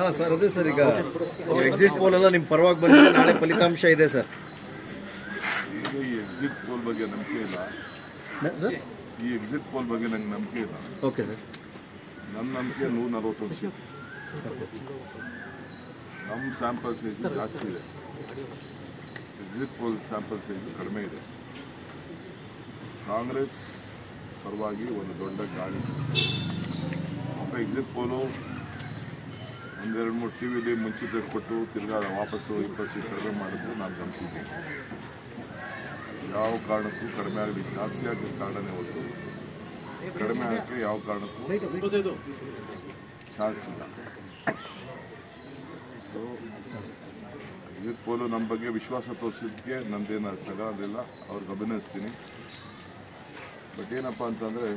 sir ಅದೇ sir ಈಗ exit poll ಎಲ್ಲ ನಿಮ್ಮ ಪರವಾಗಿ ಬಂದಿದೆ ನಾಳೆ ಫಲಿತಾಂಶ ಇದೆ ಸರ್ ಈಗ ಈ ಎಕ್ಸಿಟ್ ಪೋಲ್ ಬಗ್ಗೆ ನಂಬಿಕೆ ಇಲ್ಲ ಸರ್ ಈ ಎಕ್ಸಿಟ್ ಪೋಲ್ ಬಗ್ಗೆ ನಂಗೆ ನಂಬಿಕೆ ಇಲ್ಲ ಓಕೆ ಸರ್ ನನ್ನ ನಂಬಿಕೆ ನೂರ ನಲವತ್ತೊಂದು ಸೀಟ್ ನಮ್ಮ ಸ್ಯಾಂಪಲ್ ಸೈಜ್ ಜಾಸ್ತಿ ಇದೆ ಎಕ್ಸಿಟ್ ಪೋಲ್ ಸ್ಯಾಂಪಲ್ ಸೈಜ್ ಕಡಿಮೆ ಇದೆ ಕಾಂಗ್ರೆಸ್ ಪರವಾಗಿ ಒಂದು ದೊಡ್ಡ ಗಾಳಿ ಪಾಪ ಎಕ್ಸಿಟ್ ಪೋಲು ಒಂದೆರಡು ಮೂರು ಟಿ ವಿಲಿ ಮುಂಚಿತ ಕೊಟ್ಟು ತಿರ್ಗಾ ವಾಪಸ್ಸು ಇಪ್ಪತ್ತು ಸೀಟ್ ಕಡಿಮೆ ಮಾಡಿದ್ದು ನಾನು ಗಮನಿಸಿದ್ದೀನಿ ಯಾವ ಕಾರಣಕ್ಕೂ ಕಡಿಮೆ ಆಗಲಿ ಜಾಸ್ತಿ ಆಗಲಿ ಕಾರಣನೇ ಹೊತ್ತು ಕಡಿಮೆ ಆಗಕ್ಕೆ ಯಾವ ಕಾರಣಕ್ಕೂ ಚಾನ್ಸ್ ಇಲ್ಲ ಸೊ ಎಕ್ಸಿಟ್ ಪೋಲು ನಮ್ಮ ಬಗ್ಗೆ ವಿಶ್ವಾಸ ತೋರಿಸಿದ್ದಕ್ಕೆ ನಂದೇನು ತಗೊಳ್ಳೋದಿಲ್ಲ ಅವ್ರಿಗೆ ಅಭಿನಯಿಸ್ತೀನಿ ಬಟ್ ಏನಪ್ಪ ಅಂತಂದರೆ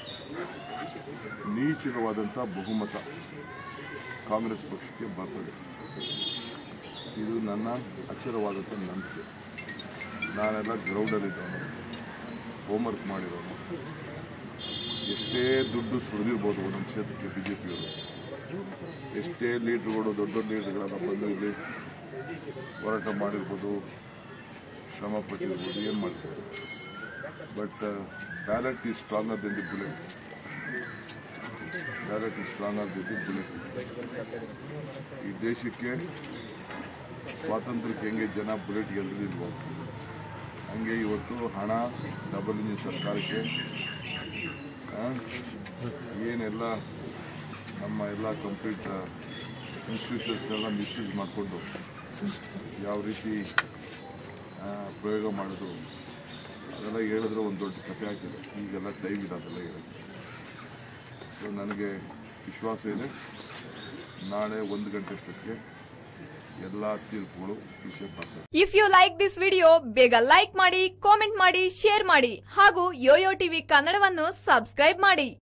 ನೀಚಿತವಾದಂಥ ಬಹುಮತ ಕಾಂಗ್ರೆಸ್ ಪಕ್ಷಕ್ಕೆ ಬರ್ತದೆ ಇದು ನನ್ನ ಅಚರವಾದಂಥ ನಂಬಿಕೆ ನಾನೆಲ್ಲ ಗ್ರೌಂಡಲ್ಲಿದ್ದವನು ಹೋಮ್ವರ್ಕ್ ಮಾಡಿರೋನು ಎಷ್ಟೇ ದುಡ್ಡು ಸುರಿದಿರ್ಬೋದು ಒಂದೊಂದು ಕ್ಷೇತ್ರಕ್ಕೆ ಬಿ ಜೆ ಪಿಯವರು ಎಷ್ಟೇ ಲೀಡ್ರುಗಳು ದೊಡ್ಡ ದೊಡ್ಡ ಲೀಡ್ರುಗಳನ್ನ ಬಂದು ಇಲ್ಲಿ ಹೋರಾಟ ಮಾಡಿರ್ಬೋದು ಶ್ರಮ ಪಟ್ಟಿರ್ಬೋದು ಏನು ಮಾಡ್ತಾರೆ but ballot is stronger than the bullet ballot is stronger than the bullet ಈ ದೇಶಕ್ಕೆ ಸ್ವಾತಂತ್ರ್ಯಕ್ಕೆ ಹೆಂಗೆ ಜನ ಬುಲೆಟ್ ಗೆಲ್ಲದಿಲ್ವೋ ಹಂಗೆ ಇವತ್ತು ಹಣ ಡಬಲ್ ಇಂಜಿನ್ ಸರ್ಕಾರಕ್ಕೆ ಆ, ಏನೆಲ್ಲ ನಮ್ಮ ಎಲ್ಲ ಕಂಪ್ಲೀಟ್ ಇನ್ಸ್ಟಿಟ್ಯೂಷನ್ಸ್ನೆಲ್ಲ ಮಿಸ್ಯೂಸ್ ಮಾಡಿಕೊಂಡು ಯಾವ ರೀತಿ ಆ, ಪ್ರಯೋಗ ಮಾಡೋದು ಅದೆಲ್ಲ ಹೇಳಿದ್ರೆ ಒಂದು ದೊಡ್ಡ ಕಥೆ ಆಗ್ತದೆ ಈಗೆಲ್ಲ ಟೈಮ್ ಇದೆ ಅದೆಲ್ಲ ಹೇಳೋದು ಸೊ ನನಗೆ ವಿಶ್ವಾಸ ಇದೆ ನಾಳೆ ಒಂದು ಗಂಟೆ ಅಷ್ಟೊತ್ತಿಗೆ ಎಲ್ಲ ತೀರ್ಪುಗಳು ವಿಷಯ ಬರ್ತದೆ if you like this video ಬೇಗ ಲೈಕ್ ಮಾಡಿ ಕಾಮೆಂಟ್ ಮಾಡಿ ಶೇರ್ ಮಾಡಿ ಹಾಗೂ ಯೋಯೋ ಟಿವಿ ಕನ್ನಡವನ್ನು ಸಬ್ಸ್ಕ್ರೈಬ್ ಮಾಡಿ